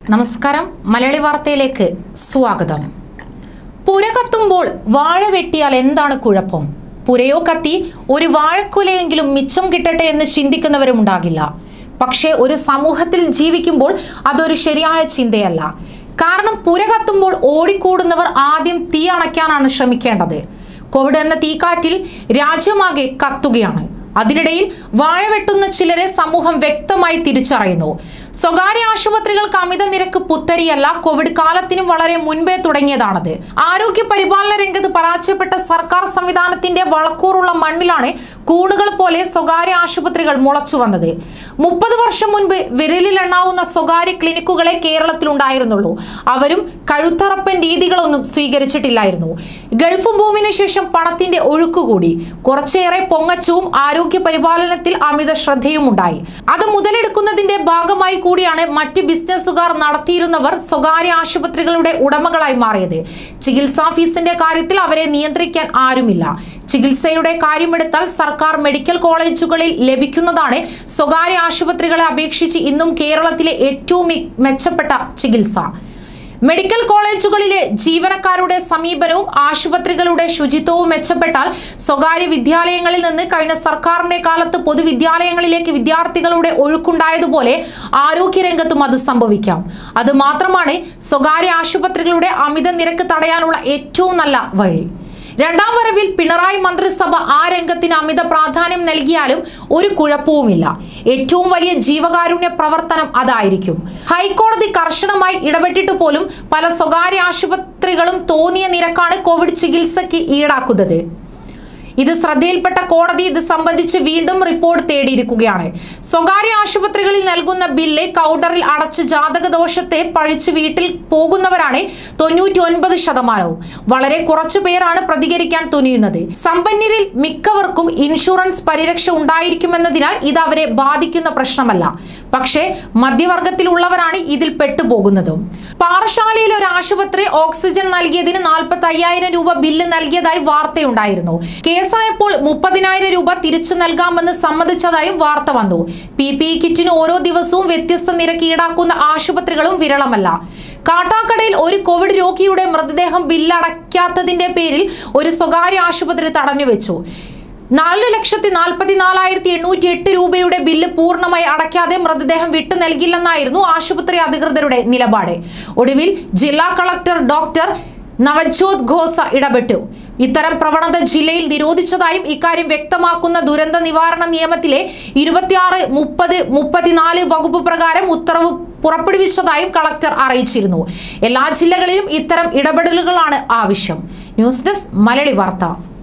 നമസ്കാരം മലയാളി വാർത്തയിലേക്ക് സ്വാഗതം പുര കത്തുമ്പോൾ വാഴ വെട്ടിയാൽ എന്താണ് കുഴപ്പം പുരയോ കത്തി ഒരു വാഴക്കുലയെങ്കിലും മിച്ചം കിട്ടട്ടെ എന്ന് ചിന്തിക്കുന്നവരും ഉണ്ടാകില്ല പക്ഷേ ഒരു സമൂഹത്തിൽ ജീവിക്കുമ്പോൾ അതൊരു ശരിയായ ചിന്തയല്ല കാരണം പുര കത്തുമ്പോൾ ഓടിക്കൂടുന്നവർ ആദ്യം തീ അണയ്ക്കാനാണ് ശ്രമിക്കേണ്ടത് കോവിഡ് എന്ന തീക്കാറ്റിൽ രാജ്യമാകെ കത്തുകയാണ് അതിനിടയിൽ വാഴ വെട്ടുന്ന ചിലരെ സമൂഹം വ്യക്തമായി തിരിച്ചറിയുന്നു സ്വകാര്യ ആശുപത്രികൾക്ക് അമിത നിരക്ക് പുത്തരിയല്ല കോവിഡ് കാലത്തിനും വളരെ മുൻപേ തുടങ്ങിയതാണത് ആരോഗ്യ പരിപാലന രംഗത്ത് പരാജയപ്പെട്ട സർക്കാർ സംവിധാനത്തിന്റെ വളക്കൂറുള്ള മണ്ണിലാണ് കൂടുകൾ പോലെ സ്വകാര്യ ആശുപത്രികൾ മുളച്ചു വന്നത് മുപ്പത് വർഷം മുൻപ് വിരലിലെണ്ണാവുന്ന സ്വകാര്യ ക്ലിനിക്കുകളെ കേരളത്തിലുണ്ടായിരുന്നുള്ളൂ അവരും കഴുത്തറപ്പൻ രീതികളൊന്നും സ്വീകരിച്ചിട്ടില്ലായിരുന്നു ഗൾഫ് ഭൂമിന് ശേഷം പണത്തിന്റെ ഒഴുക്കുകൂടി കുറച്ചേറെ പൊങ്ങച്ചവും ആരോഗ്യ പരിപാലനത്തിൽ അമിത ശ്രദ്ധയും ഉണ്ടായി അത് മുതലെടുക്കുന്നതിന്റെ ഭാഗമായി കൂടിയാണ് മറ്റ് ബിസിനസ്സുകാർ നടത്തിയിരുന്നവർ സ്വകാര്യ ആശുപത്രികളുടെ ഉടമകളായി മാറിയത് ചികിത്സാ ഫീസിന്റെ കാര്യത്തിൽ അവരെ നിയന്ത്രിക്കാൻ ആരുമില്ല ചികിത്സയുടെ കാര്യമെടുത്താൽ സർക്കാർ മെഡിക്കൽ കോളേജുകളിൽ ലഭിക്കുന്നതാണ് സ്വകാര്യ ആശുപത്രികളെ അപേക്ഷിച്ച് ഇന്നും കേരളത്തിലെ ഏറ്റവും മി- മെച്ചപ്പെട്ട ചികിത്സ മെഡിക്കൽ കോളേജുകളിലെ ജീവനക്കാരുടെ സമീപനവും ആശുപത്രികളുടെ ശുചിത്വവും മെച്ചപ്പെട്ടാൽ സ്വകാര്യ വിദ്യാലയങ്ങളിൽ നിന്ന് കഴിഞ്ഞ സർക്കാരിന്റെ കാലത്ത് പൊതുവിദ്യാലയങ്ങളിലേക്ക് വിദ്യാർത്ഥികളുടെ ഒഴുക്കുണ്ടായതുപോലെ ആരോഗ്യരംഗത്തും അത് സംഭവിക്കാം അത് മാത്രമാണ് സ്വകാര്യ ആശുപത്രികളുടെ അമിത നിരക്ക് തടയാനുള്ള ഏറ്റവും നല്ല വഴി രണ്ടാം വരവിൽ പിണറായി മന്ത്രിസഭ ആ രംഗത്തിന് അമിത പ്രാധാന്യം നൽകിയാലും ഒരു കുഴപ്പവുമില്ല ഏറ്റവും വലിയ ജീവകാരുണ്യ പ്രവർത്തനം അതായിരിക്കും ഹൈക്കോടതി കർശനമായി ഇടപെട്ടിട്ട് പോലും പല സ്വകാര്യ ആശുപത്രികളും തോന്നിയ നിരക്കാണ് കോവിഡ് ചികിത്സയ്ക്ക് ഈടാക്കുന്നത് ഇത് ശ്രദ്ധയിൽപ്പെട്ട കോടതി ഇത് സംബന്ധിച്ച് വീണ്ടും റിപ്പോർട്ട് തേടിയിരിക്കുകയാണ് സ്വകാര്യ ആശുപത്രികളിൽ നൽകുന്ന ബില്ല് കൗണ്ടറിൽ അടച്ച് ജാതക ദോഷത്തെ പഴിച്ച് വീട്ടിൽ പോകുന്നവരാണ് തൊണ്ണൂറ്റി ഒൻപത് ശതമാനവും വളരെ കുറച്ചു പേരാണ് പ്രതികരിക്കാൻ തുനിയുന്നത് സമ്പന്നരിൽ മിക്കവർക്കും ഇൻഷുറൻസ് പരിരക്ഷ ഉണ്ടായിരിക്കുമെന്നതിനാൽ ഇത് അവരെ ബാധിക്കുന്ന പ്രശ്നമല്ല പക്ഷേ മധ്യവർഗത്തിലുള്ളവരാണ് ഇതിൽ പെട്ടുപോകുന്നതും പാറശാലയിൽ ഒരു ആശുപത്രി ഓക്സിജൻ നൽകിയതിന് നാൽപ്പത്തി അയ്യായിരം രൂപ ബില്ല് നൽകിയതായി വാർത്തയുണ്ടായിരുന്നു കേസായപ്പോൾ മുപ്പതിനായിരം രൂപ തിരിച്ചു നൽകാമെന്ന് സമ്മതിച്ചതായും വാർത്ത വന്നു പി പി ഇ കിറ്റിന് ഓരോ ദിവസവും വ്യത്യസ്ത നിരക്ക് ഈടാക്കുന്ന ആശുപത്രികളും വിരളമല്ല കാട്ടാക്കടയിൽ ഒരു കോവിഡ് രോഗിയുടെ മൃതദേഹം ബില്ലടയ്ക്കാത്തതിന്റെ പേരിൽ ഒരു സ്വകാര്യ ആശുപത്രി തടഞ്ഞുവെച്ചു നാല് ലക്ഷത്തി നാൽപ്പത്തി നാലായിരത്തി എണ്ണൂറ്റി എട്ട് രൂപയുടെ ബില്ല് പൂർണ്ണമായി അടയ്ക്കാതെ മൃതദേഹം വിട്ടു നൽകില്ലെന്നായിരുന്നു ആശുപത്രി അധികൃതരുടെ നിലപാട് ഒടുവിൽ ജില്ലാ കളക്ടർ ഡോക്ടർ നവജോത് ഘോസ ഇടപെട്ടു ഇത്തരം പ്രവണത ജില്ലയിൽ നിരോധിച്ചതായും ഇക്കാര്യം വ്യക്തമാക്കുന്ന ദുരന്ത നിവാരണ നിയമത്തിലെ ഇരുപത്തിയാറ് മുപ്പത് മുപ്പത്തിനാല് വകുപ്പ് പ്രകാരം ഉത്തരവ് പുറപ്പെടുവിച്ചതായും കളക്ടർ അറിയിച്ചിരുന്നു എല്ലാ ജില്ലകളിലും ഇത്തരം ഇടപെടലുകളാണ് ആവശ്യം ന്യൂസ് ഡെസ്ക് മലയാളി വാർത്ത